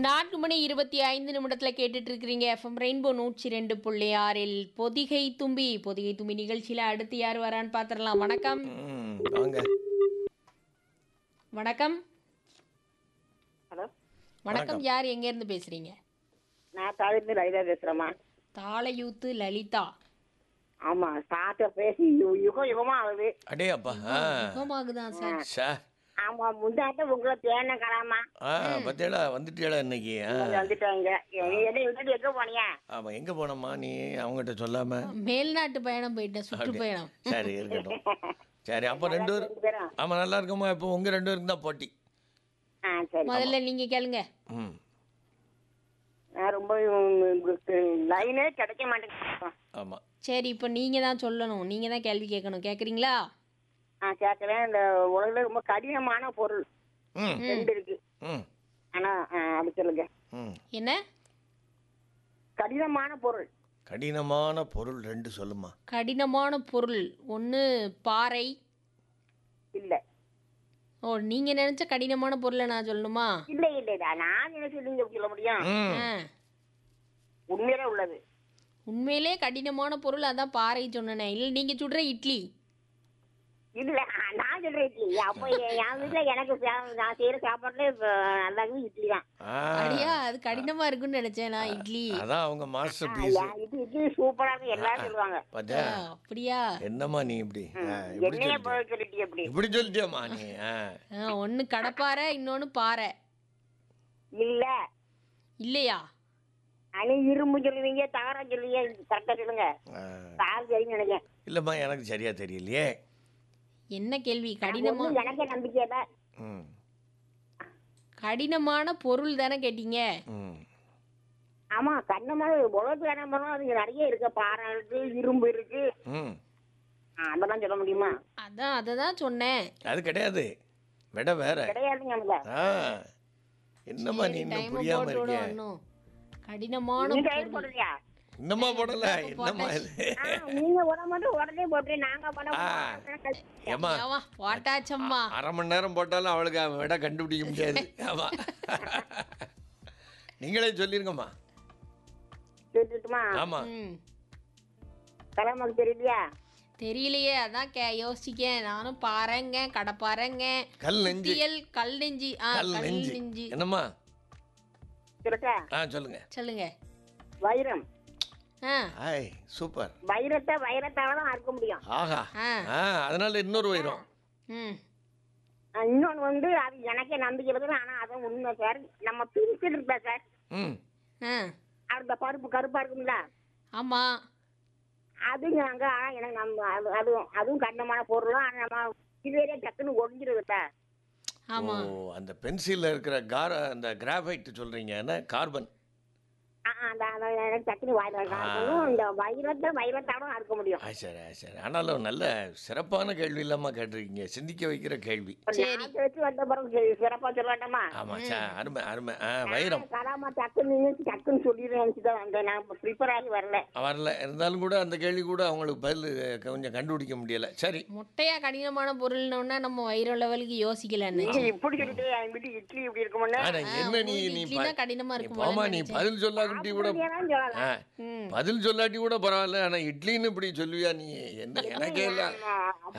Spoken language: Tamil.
நான்கு மணி இருபத்தி ஐந்து நிமிடத்தில் கேட்டுட்டு இருக்கிறீங்க எஃப்எம் ரெயின்போ நூற்றி ரெண்டு புள்ளி ஆறில் பொதிகை தும்பி பொதிகை தும்பி நிகழ்ச்சியில் அடுத்து யார் வரான்னு பார்த்துடலாம் வணக்கம் ம், வாங்க வணக்கம் ஹலோ வணக்கம் யார் எங்கேருந்து பேசுகிறீங்க நான் தாழ்ந்து லலிதா பேசுறேம்மா தாளையூத்து லலிதா ஆமா சாட்ட பேசி யு- யுகம் யுகமா ஆகுது அடே அப்பா ஆ சுகமாகுதான் சார் ஷா ஆமா முந்தாட்ட உங்களை தேன கலாமா ஆ பத்தியாடா வந்துட்டியாடா இன்னைக்கு ஆ வந்துட்டாங்க என்ன விட்டுட்டு எங்க போனியா ஆமாம் எங்கே போனம்மா நீ அவங்ககிட்ட சொல்லாம மேல்நாட்டு பயணம் போயிட்டேன் சுற்றுப்பயணம் சரி இருக்கட்டும் சரி அப்போ ரெண்டு பேரும் ரெண்டு பேரும் ஆமாம் நல்லா இருக்குமா இப்போ உங்கள் ரெண்டு பேருக்கு தான் போட்டி ஆ சரி முதல்ல நீங்க கேளுங்க ம் நான் ரொம்ப லைனே கிடைக்க மாட்டேங்குது ஆமாம் சரி இப்போ நீங்க தான் சொல்லணும் நீங்க தான் கேள்வி கேட்கணும் கேட்குறீங்களா ஆ கேட்கறேன் இந்த உலகில் ரொம்ப கடினமான பொருள் ம் ரெண்டு இருக்கு ம் ஆனா ஆ, அது சொல்லுங்க ம் என்ன கடினமான பொருள் கடினமான பொருள் ரெண்டு சொல்லுமா கடினமான பொருள் ஒன்று பாறை இல்ல ஓ நீங்க நினைச்ச கடினமான பொருளை நான் சொல்லணுமா இல்ல இல்ல இல்ல நான் நினைச்சு நீங்க சொல்ல முடியும் ம் ஆ உண்மையிலே உள்ளது உண்மையிலே கடினமான பொருள் அதான் பாறை சொன்னனே இல்லை நீங்கள் சுடுற இட்லி இல்ல நான் சொல்றேன் இட்லி அப்ப என் என் வீட்டுல எனக்கு சா- நான் செய்யற சாப்பாட்டுல இப்ப நல்லா இருக்குது இட்லி தான் ஆ அடியா அது கடினமா இருக்குன்னு நினைச்சேன் நான் இட்லி அதான் அவங்க மாஸ்டர் பீஸ் என் இட்லி இட்லி சூப்பரா இருக்கு எல்லாரும் சொல்லுவாங்க பார்த்தியா ஆ, அப்படியா என்னம்மா நீ இப்படி ஆ, இப்படி என்னைய சொல்லிட்டியா போய் சொல்லிட்டு எப்படி இப்படி சொல்லிட்டியாம்மா நீ ஆ ஒன்று கடப்பாறை இன்னொன்று பாறை இல்ல இல்லையா அணி இரும்பு சொல்லுவீங்க தகரம் சொல்லுவீங்க கரெக்டா சொல்லுங்க ஆ. கால் சரின்னு நினைக்கிறேன் இல்லைம்மா எனக்கு சரியா தெரியலையே என்ன கேள்வி கடினமா ஒண்ணும் எனக்கே நம்பிக்கை இல்ல ம் கடினமான பொருள் தானே கேட்டீங்க ம் ஆமா கண்ணமாக உலகத்துல என்ன பண்ணணும் அது நிறைய இருக்கு பாறை இருக்கு இரும்பு இருக்கு ம் ஆ, அதெல்லாம் சொல்ல முடியுமா அதான் அதை தான் சொன்னேன் அது கிடையாது விட வேற கிடையாதுங்க அதுல ஆ என்னம்மா நீ இன்னும் டைம் புரியாம போட்டு இருக்கிய விடும் இன்னும் கடினமான நீ பொருள் டயர் போடுறியா இன்னமா போடல என்னம்மா இது ஆ, நீங்க உட மட்டும் உடனே போட்டு நாங்க பண்ண ஆ. ஏம்மா ஏவா போட்டாச்சம்மா அரை மணி நேரம் போட்டாலும் அவளுக்கு அவன் விட கண்டுபிடிக்க முடியாது ஆமா நீங்களே சொல்லிருங்கம்மா சொல்லிட்டுமா ஆமா ம் தலைமுறை தெரியலையா தெரியலையே அதான் கே யோசிக்கேன் நானும் பாறைங்க கடப்பாறைங்க கல் நெஞ்சு சுத்தியல் கல் நெஞ்சி ஆ கல் கல் நெஞ்சு நெஞ்சி என்னம்மா சொல்லட்டா ஆ சொல்லுங்க சொல்லுங்க வைரம் ஆ ஆய் சூப்பர் வைரத்தை வைரத்தால தான் அறுக்க முடியும் ஆஹா ஆ ஆ அதனால இன்னொரு வைரம் ம் ஆ, இன்னொன்னு வந்து அது எனக்கே நம்பிக்கை இருக்குது ஆனா அதுவும் உண்மை சார் நம்ம பிரிச்சுட்டு இருப்பா சார் ம் ஆ அந்த பருப்பு கருப்பா இருக்கும்ல ஆமாம் அது நாங்க ஆனா எனக்கு நம்ம அது அதுவும் அதுவும் கண்டமான பொருள் ஆனா நம்ம இதுவரையே டக்குன்னு ஒழிஞ்சிருது சார் ஓ ஆமாம் அந்த பென்சில்ல இருக்கிற கார அந்த கிராஃபைட் சொல்றீங்க என்ன கார்பன் ஆ, ஆ, அந்த அந்த எனக்கு டக்குன்னு வாயில காரணம் இந்த வைரத்தை வைரத்தாலும் அறுக்க முடியும் ஆ சரி ஆ, சரி ஆனாலும் நல்ல சிறப்பான கேள்வி இல்லாம கேட்டிருக்கீங்க சிந்திக்க வைக்கிற கேள்வி சரி. நாக்கு வச்சு வந்த பிறகு சி- சிறப்பா சொல்ல வேண்டாமா ஆமா சா அருமை அருமை ஆ வைரம் கலாமா டக்குன்னு நினைச்சு டக்குன்னு சொல்லிடுறேன் நினைச்சுதான் வந்தேன் நான் ப்ரிப்பேர் ஆகி வரல வரல இருந்தாலும் கூட அந்த கேள்வி கூட அவங்களுக்கு பதில் கொஞ்சம் கண்டுபிடிக்க முடியல சரி முட்டையா கடினமான பொருள்னோன்னா நம்ம வயிறு லெவலுக்கு யோசிக்கலன்னு நீங்க இப்படி சொல்லிட்டு என் வீட்டு இட்லி இப்படி இருக்குமுன்னு ஆனா என்ன நீ நீ இட்லி தான் கடினமா நீ இருக்குமோன்னு போமா நீ நினைச்சேன். பதில் சொல்லாட்டி கூட அப்படியேதான் சொல்லலாம் ஆ, ம் பதில் சொல்லாட்டி கூட பரவாயில்ல ஆனா இட்லின்னு இப்படி சொல்லுவியா நீ என்ன எனக்கே இல்லை ஆமா.